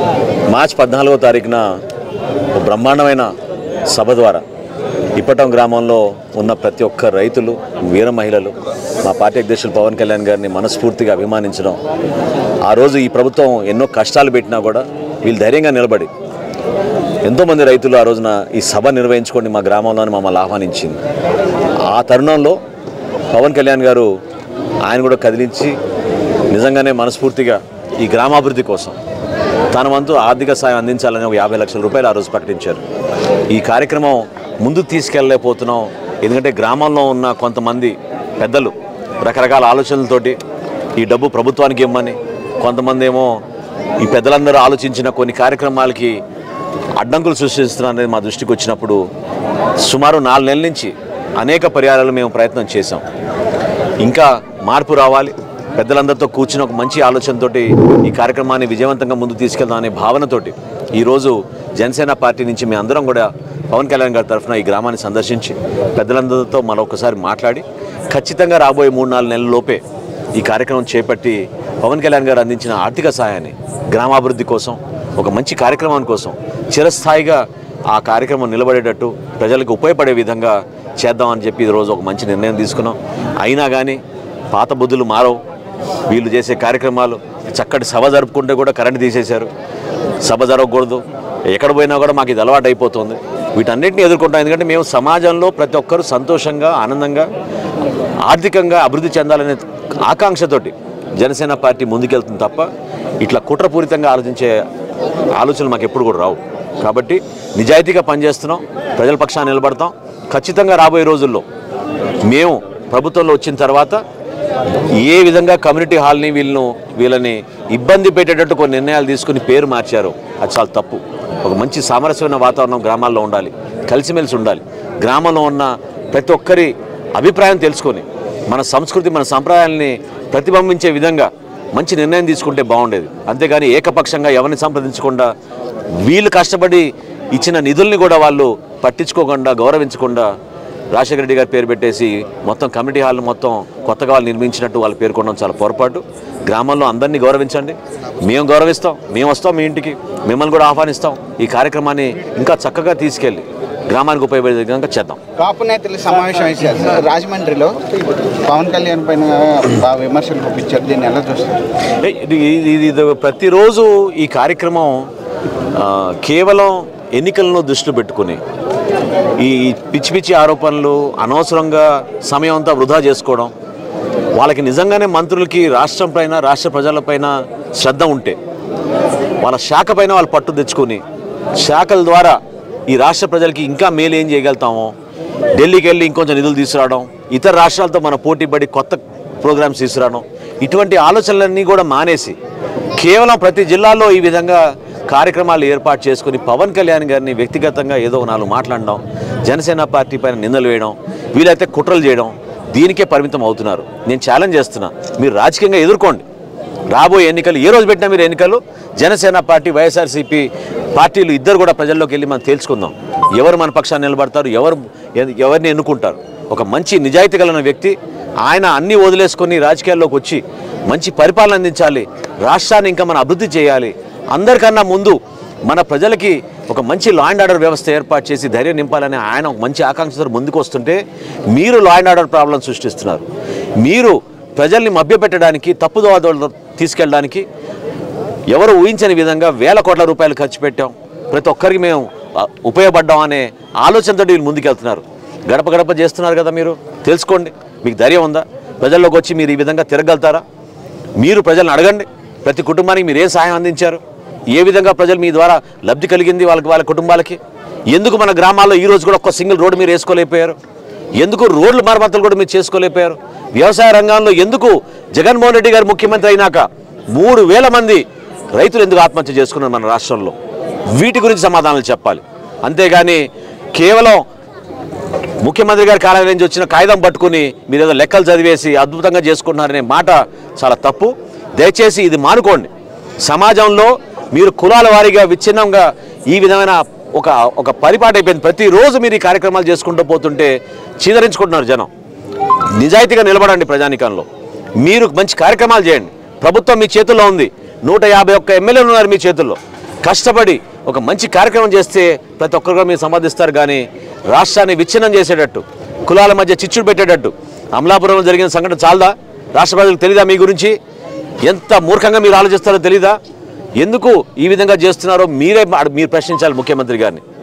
మార్చి పద్నాలుగో తారీఖున ఒక బ్రహ్మాండమైన సభ ద్వారా ఇప్పటం గ్రామంలో ఉన్న ప్రతి ఒక్క రైతులు వీర మహిళలు మా పార్టీ అధ్యక్షులు పవన్ కళ్యాణ్ గారిని మనస్ఫూర్తిగా అభిమానించడం ఆ రోజు ఈ ప్రభుత్వం ఎన్నో కష్టాలు పెట్టినా కూడా వీళ్ళు ధైర్యంగా నిలబడి ఎంతోమంది రైతులు ఆ రోజున ఈ సభ నిర్వహించుకొని మా గ్రామంలోనే మమ్మల్ని ఆహ్వానించింది ఆ తరుణంలో పవన్ కళ్యాణ్ గారు ఆయన కూడా కదిలించి నిజంగానే మనస్ఫూర్తిగా ఈ గ్రామాభివృద్ధి కోసం తన వంతు ఆర్థిక సాయం అందించాలని ఒక యాభై లక్షల రూపాయలు ఆ రోజు ప్రకటించారు ఈ కార్యక్రమం ముందుకు తీసుకెళ్ళలేకపోతున్నాం ఎందుకంటే గ్రామంలో ఉన్న కొంతమంది పెద్దలు రకరకాల ఆలోచనలతోటి ఈ డబ్బు ప్రభుత్వానికి ఇవ్వమని కొంతమంది ఏమో ఈ పెద్దలందరూ ఆలోచించిన కొన్ని కార్యక్రమాలకి అడ్డంకులు సృష్టిస్తున్నారనేది మా దృష్టికి వచ్చినప్పుడు సుమారు నాలుగు నెలల నుంచి అనేక పర్యాయాలు మేము ప్రయత్నం చేశాం ఇంకా మార్పు రావాలి పెద్దలందరితో కూర్చుని ఒక మంచి ఆలోచనతోటి ఈ కార్యక్రమాన్ని విజయవంతంగా ముందుకు తీసుకెళ్దాం అనే భావనతోటి ఈరోజు జనసేన పార్టీ నుంచి మేము అందరం కూడా పవన్ కళ్యాణ్ గారి తరఫున ఈ గ్రామాన్ని సందర్శించి పెద్దలందరితో మరొకసారి మాట్లాడి ఖచ్చితంగా రాబోయే మూడు నాలుగు నెలల లోపే ఈ కార్యక్రమం చేపట్టి పవన్ కళ్యాణ్ గారు అందించిన ఆర్థిక సహాయాన్ని గ్రామాభివృద్ధి కోసం ఒక మంచి కార్యక్రమం కోసం చిరస్థాయిగా ఆ కార్యక్రమం నిలబడేటట్టు ప్రజలకు ఉపయోగపడే విధంగా చేద్దామని చెప్పి ఈరోజు ఒక మంచి నిర్ణయం తీసుకున్నాం అయినా కానీ పాత బుద్ధులు మారవు వీళ్ళు చేసే కార్యక్రమాలు చక్కటి సభ జరుపుకుంటే కూడా కరెంట్ తీసేశారు సభ జరగకూడదు ఎక్కడ పోయినా కూడా మాకు ఇది అలవాటు అయిపోతుంది వీటన్నిటిని ఎదుర్కొంటాం ఎందుకంటే మేము సమాజంలో ప్రతి ఒక్కరూ సంతోషంగా ఆనందంగా ఆర్థికంగా అభివృద్ధి చెందాలనే ఆకాంక్షతోటి జనసేన పార్టీ ముందుకెళ్తుంది తప్ప ఇట్లా కుట్రపూరితంగా ఆలోచించే ఆలోచనలు మాకు ఎప్పుడు కూడా రావు కాబట్టి నిజాయితీగా పనిచేస్తున్నాం ప్రజల పక్షాన్ని నిలబడతాం ఖచ్చితంగా రాబోయే రోజుల్లో మేము ప్రభుత్వంలో వచ్చిన తర్వాత ఏ విధంగా కమ్యూనిటీ హాల్ని వీళ్ళను వీళ్ళని ఇబ్బంది పెట్టేటట్టు కొన్ని నిర్ణయాలు తీసుకుని పేరు మార్చారు అది చాలా తప్పు ఒక మంచి సామరస్యమైన వాతావరణం గ్రామాల్లో ఉండాలి కలిసిమెలిసి ఉండాలి గ్రామంలో ఉన్న ప్రతి ఒక్కరి అభిప్రాయం తెలుసుకొని మన సంస్కృతి మన సంప్రదాయాల్ని ప్రతిబింబించే విధంగా మంచి నిర్ణయం తీసుకుంటే బాగుండేది అంతేగాని ఏకపక్షంగా ఎవరిని సంప్రదించకుండా వీళ్ళు కష్టపడి ఇచ్చిన నిధుల్ని కూడా వాళ్ళు పట్టించుకోకుండా గౌరవించకుండా రాజశేఖర రెడ్డి గారి పేరు పెట్టేసి మొత్తం కమిటీ హాల్ మొత్తం కొత్తగా వాళ్ళు నిర్మించినట్టు వాళ్ళు పేర్కొనడం చాలా పొరపాటు గ్రామంలో అందరినీ గౌరవించండి మేము గౌరవిస్తాం మేము వస్తాం మీ ఇంటికి మిమ్మల్ని కూడా ఆహ్వానిస్తాం ఈ కార్యక్రమాన్ని ఇంకా చక్కగా తీసుకెళ్ళి గ్రామానికి ఉపయోగపడే విధంగా చేద్దాం కాపు నేతలు సమావేశం వేశారు సార్ రాజమండ్రిలో పవన్ కళ్యాణ్ పైన బాగా విమర్శలు పంపించారు దీన్ని ఎలా చూస్తారు ఏ, ఇది ఇది- ఇది ఇది ప్రతిరోజు ఈ కార్యక్రమం ఆ, కేవలం ఎన్నికలను దృష్టిలో పెట్టుకుని ఈ పిచ్చి పిచ్చి ఆరోపణలు అనవసరంగా సమయం అంతా వృధా చేసుకోవడం వాళ్ళకి నిజంగానే మంత్రులకి రాష్ట్రం పైన రాష్ట్ర ప్రజలపైన శ్రద్ధ ఉంటే వాళ్ళ శాఖ పైన వాళ్ళు పట్టు తెచ్చుకొని శాఖల ద్వారా ఈ రాష్ట్ర ప్రజలకి ఇంకా మేలు ఏం చేయగలుగుతామో ఢిల్లీకి వెళ్ళి ఇంకొంచెం నిధులు తీసుకురావడం ఇతర రాష్ట్రాలతో మన పోటీ పడి కొత్త ప్రోగ్రామ్స్ తీసుకురావడం ఇటువంటి ఆలోచనలన్నీ కూడా మానేసి కేవలం ప్రతి జిల్లాలో ఈ విధంగా కార్యక్రమాలు ఏర్పాటు చేసుకుని పవన్ కళ్యాణ్ గారిని వ్యక్తిగతంగా ఏదో నాలుగు మాట్లాడడం జనసేన పార్టీ పైన నిందలు వేయడం వీలైతే కుట్రలు చేయడం దీనికే పరిమితం అవుతున్నారు నేను ఛాలెంజ్ చేస్తున్నా మీరు రాజకీయంగా ఎదుర్కోండి రాబోయే ఎన్నికలు ఏ రోజు పెట్టినా మీరు ఎన్నికలు జనసేన పార్టీ వైఎస్ఆర్సీపీ పార్టీలు ఇద్దరు కూడా ప్రజల్లోకి వెళ్ళి మనం తేల్చుకుందాం ఎవరు మన పక్షాన్ని నిలబడతారు ఎవరు ఎ- ఎవరిని ఎన్నుకుంటారు ఒక మంచి నిజాయితీ కలిగిన వ్యక్తి ఆయన అన్ని వదిలేసుకొని రాజకీయాల్లోకి వచ్చి మంచి పరిపాలన అందించాలి రాష్ట్రాన్ని ఇంకా మనం అభివృద్ధి చేయాలి అందరికన్నా ముందు మన ప్రజలకి ఒక మంచి లా అండ్ ఆర్డర్ వ్యవస్థ ఏర్పాటు చేసి ధైర్యం నింపాలని ఆయన ఒక మంచి ఆకాంక్షతో ముందుకు వస్తుంటే మీరు లా అండ్ ఆర్డర్ ప్రాబ్లం సృష్టిస్తున్నారు మీరు ప్రజల్ని మభ్యపెట్టడానికి తప్పుదోవ తీసుకెళ్ళడానికి ఎవరు ఊహించని విధంగా వేల కోట్ల రూపాయలు ఖర్చు పెట్టాం ప్రతి ఒక్కరికి మేము ఆ, ఉపయోగపడ్డాం అనే ఆలోచనతో వీళ్ళు ముందుకెళ్తున్నారు గడప గడప చేస్తున్నారు కదా మీరు తెలుసుకోండి మీకు ధైర్యం ఉందా ప్రజల్లోకి వచ్చి మీరు ఈ విధంగా తిరగలుగుతారా మీరు ప్రజలను అడగండి ప్రతి కుటుంబానికి మీరు ఏం సహాయం అందించారు ఏ విధంగా ప్రజలు మీ ద్వారా లబ్ధి కలిగింది వాళ్ళకి వాళ్ళ కుటుంబాలకి ఎందుకు మన గ్రామాల్లో ఈ రోజు కూడా ఒక్క సింగిల్ రోడ్డు మీరు వేసుకోలేకపోయారు ఎందుకు రోడ్ల మరమ్మతులు కూడా మీరు చేసుకోలేకపోయారు వ్యవసాయ రంగంలో ఎందుకు జగన్మోహన్ రెడ్డి గారు ముఖ్యమంత్రి అయినాక మూడు వేల మంది రైతులు ఎందుకు ఆత్మహత్య చేసుకున్నారు మన రాష్ట్రంలో వీటి గురించి సమాధానాలు చెప్పాలి అంతేగాని కేవలం ముఖ్యమంత్రి గారి కార్యాలయం నుంచి వచ్చిన కాగితం పట్టుకుని మీరు ఏదో లెక్కలు చదివేసి అద్భుతంగా చేసుకుంటున్నారనే మాట చాలా తప్పు దయచేసి ఇది మానుకోండి సమాజంలో మీరు కులాల వారీగా విచ్ఛిన్నంగా ఈ విధమైన ఒక ఒక పరిపాటి అయిపోయింది ప్రతిరోజు మీరు ఈ కార్యక్రమాలు చేసుకుంటూ పోతుంటే చీదరించుకుంటున్నారు జనం నిజాయితీగా నిలబడండి ప్రజానికంలో మీరు మంచి కార్యక్రమాలు చేయండి ప్రభుత్వం మీ చేతుల్లో ఉంది నూట యాభై ఒక్క ఎమ్మెల్యేలు ఉన్నారు మీ చేతుల్లో కష్టపడి ఒక మంచి కార్యక్రమం చేస్తే ప్రతి ఒక్కరు కూడా మీరు సంపాదిస్తారు కానీ రాష్ట్రాన్ని విచ్ఛిన్నం చేసేటట్టు కులాల మధ్య చిచ్చుడు పెట్టేటట్టు అమలాపురంలో జరిగిన సంఘటన చాలదా రాష్ట్ర ప్రజలకు తెలీదా మీ గురించి ఎంత మూర్ఖంగా మీరు ఆలోచిస్తారో తెలీదా ఎందుకు ఈ విధంగా చేస్తున్నారో మీరే మీరు ప్రశ్నించాలి ముఖ్యమంత్రి గారిని